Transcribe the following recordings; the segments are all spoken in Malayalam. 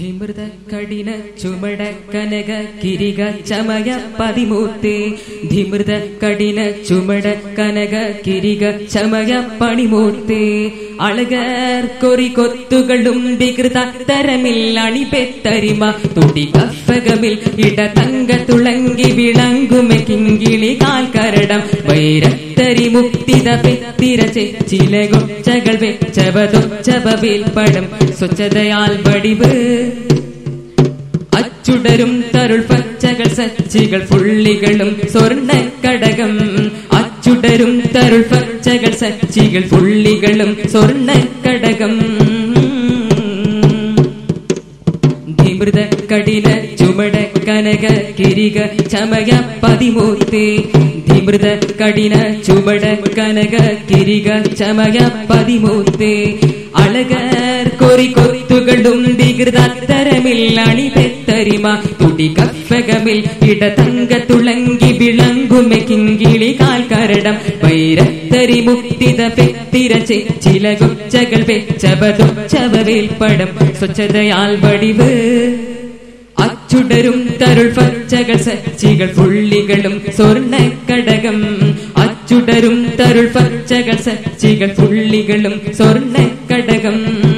ധിമൃത കഠിന ചുമട കനക കിരിക ചമയ പതിമൂത്തേ ധിമൃത കഠിന ചുമട കനക കിരിക ചമയ പണിമൂത്തേ അളകർ കൊറി കൊത്തുകളും വികൃത തരമിൽ അണിപെത്തരിമ തുടി കഫകമിൽ ഇട തങ്ക തുളങ്കി വിളങ്ങുമെ കിങ്കിളി കാൽക്കരടം വൈരത്തരി മുക്തിത പെത്തിര ചില കൊച്ചകൾ വെച്ചവതൊച്ചവയിൽ പടം സ്വച്ഛതയാൽ വടിവ് അച്ചുടരും തരുൾ പച്ചകൾ സച്ചികൾ ഫുള്ളികളും സ്വർണ്ണ കടകം അച്ചുടരും തരുൾ പച്ചകൾ സച്ചികൾ ഫുള്ളികളും സ്വർണ്ണ കടകം ധിമൃത കഠിന ചുമട കനക കിരിക ചമയ പതിമൂത്തേ ധിമൃത കഠിന ചുമട കനക കിരിക ചമയ പതിമൂത്തേ അളകർ കൊറി കൊത്തുകളും വികൃതത്തരമിൽ അണിപെത്തരിമ തുടി കഫകമിൽ ഇട തങ്ക തുളങ്കി വിളങ്ങുമെ കിങ്കിളി കാൽക്കരടം വൈരത്തരി മുക്തിത പെത്തിര ചില കൊച്ചകൾ വെച്ചവതൊച്ചവയിൽ പടം സ്വച്ഛതയാൽ വടിവ് അച്ചുടരും തരുൾ പച്ചകൾ സച്ചികൾ പുള്ളികളും സ്വർണ്ണ കടകം അച്ചുടരും തരുൾ പച്ചകൾ സച്ചികൾ പുള്ളികളും സ്വർണ്ണ കടകം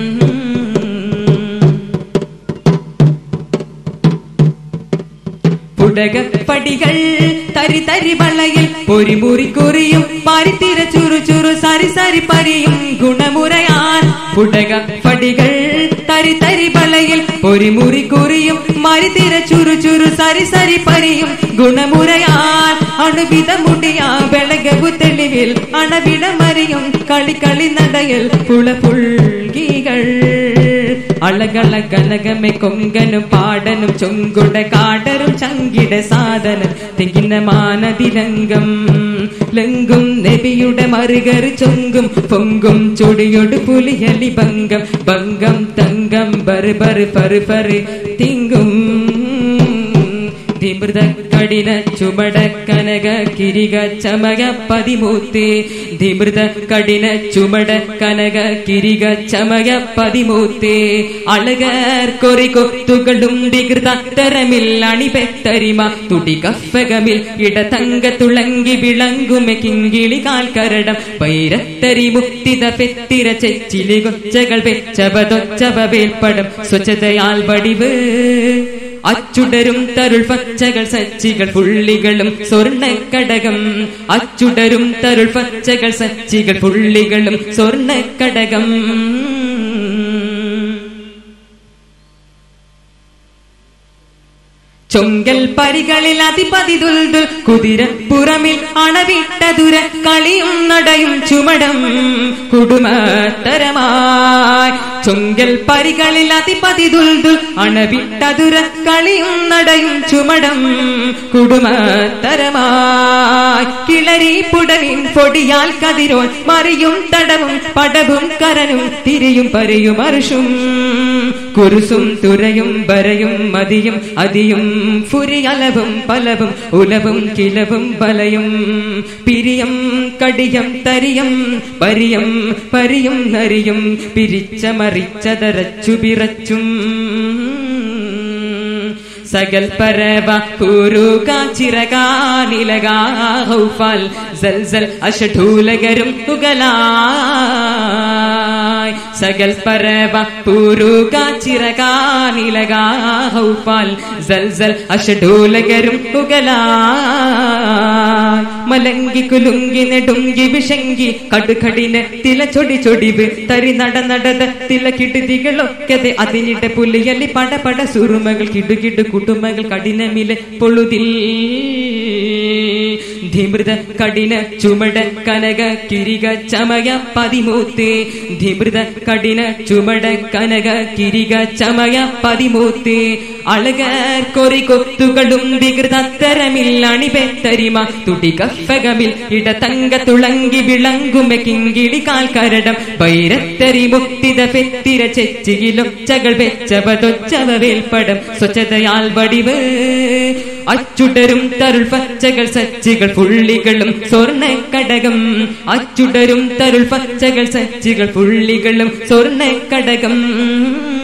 പുടകപ്പടികൾ തരി തരി വളയിൽ പൊരിമുറി കുറിയും പാരിത്തിര ചുറു ചുറു സരി സരി പരിയും ഗുണമുറയാൻ പുടകപ്പടികൾ തരി തരി വളയിൽ പൊരിമുറി കുറിയും മരിത്തിര ചുറു ചുറു സരി സരി പരിയും ഗുണമുറയാൻ അണുവിധ മുടിയാ വെളകവു തെളിവിൽ അണവിട മറിയും കളി കളി നടയിൽ പുള പുൾകികൾ അളകള കനകമെ കൊങ്കനും പാടനും ചൊങ്കുട കാടരും ചങ്കിട സാധനം തിങ്ങിന മാനതിരംഗം ലങ്കും നബിയുടെ മറുകറി ചൊങ്കും പൊങ്കും ചൊടിയൊട് പുലിയലി ഭംഗം ഭംഗം തങ്കം ബറ് ബറ് പറ് പറ് തിങ്കും ധിമൃത കഠിന ചുമട കനക കിരിക ചമക പതിമൂത്തേ ധിമൃത കഠിന ചുമട കനക കിരിക ചമക പതിമൂത്തേ അളകർ കൊറി കൊത്തുകളും വികൃത തരമിൽ അണിപെത്തരിമ തുടി കഫകമിൽ ഇട തങ്ക തുളങ്കി വിളങ്ങുമെ കിങ്കിളി കാൽക്കരടം വൈരത്തരി മുക്തിത പെത്തിര ചെച്ചിലി കൊച്ചകൾ വെച്ചവതൊച്ചവേൽപ്പടം സ്വച്ഛതയാൽ വടിവ് അച്ചുടരും തരുൾ പച്ചകൾ സച്ചികൾ പുള്ളികളും സ്വർണ്ണ കടകം അച്ചുടരും തരുൾ പച്ചകൾ സച്ചികൾ പുള്ളികളും സ്വർണ്ണ കടകം ചൊങ്കൽ പരികളിൽ അതിപതി ദുൽദുൽ കുതിര പുറമിൽ അണവിട്ടതുര കളിയും നടയും ചുമടം കുടുംബത്തരമായി ചൊങ്കൽ പരികളിൽ അതിപതി ദുൽദുൽ അണവിട്ടതുര കളിയും നടയും ചുമടം കുടുംബത്തരമായി കിളരി പുടവിൻ പൊടിയാൽ കതിരോൻ മറിയും തടവും പടവും കരനും തിരിയും പരിയും അർഷും കുരുസും തുരയും വരയും മതിയും അതിയും ഫുരിയലവും പലവും ഉലവും കിലവും ബലയും പിരിയം കടിയം തരിയം പരിയം പരിയും നരിയും പിരിച്ച മറിച്ചതരച്ചു പിറച്ചും സകൽ പരവ പൂരുക ചിറകാനിലകാൽ സൽസൽ അഷഠൂലകരും തുകലായി സകൽ പരവ പൂരുക ചിറകാനിലകാൽ സൽസൽ അഷഠൂലകരും തുകലായി മലങ്കി കുലുങ്കി നെടുങ്കി വിഷങ്കി കടുകടിന് തില ചൊടി ചൊടിവ് തരി നട നടത തില കിടുതികളൊക്കെ അതിനിടെ പുലിയലി പട പട സുറുമകൾ കിടുകിടു കുട്ടുമകൾ കഠിനമിലെ പൊളുതിൽ ധിമൃത കഠിന ചുമട കനക കിരിക ചമയ പതിമൂത്തേ ധിമൃത കഠിന ചുമട കനക കിരിക ചമയ പതിമൂത്തേ അളകർ കൊറി കൊത്തുകളും വികൃതത്തരമിൽ അണിപെത്തരിമ തുടി കഫകമിൽ ഇട തങ്ക തുളങ്കി വിളങ്ങുമെ കിങ്കിളി കാൽക്കരടം വൈരത്തരി മുക്തിത പെത്തിര ചെച്ചിയിലൊച്ചകൾ വെച്ചവതൊച്ചവേൽപ്പടം സ്വച്ഛതയാൽ വടിവ് അച്ചുടരും തരുൾ പച്ചകൾ സച്ചികൾ പുള്ളികളും സ്വർണ്ണ കടകം അച്ചുടരും തരുൾ പച്ചകൾ സച്ചികൾ പുള്ളികളും സ്വർണ്ണ കടകം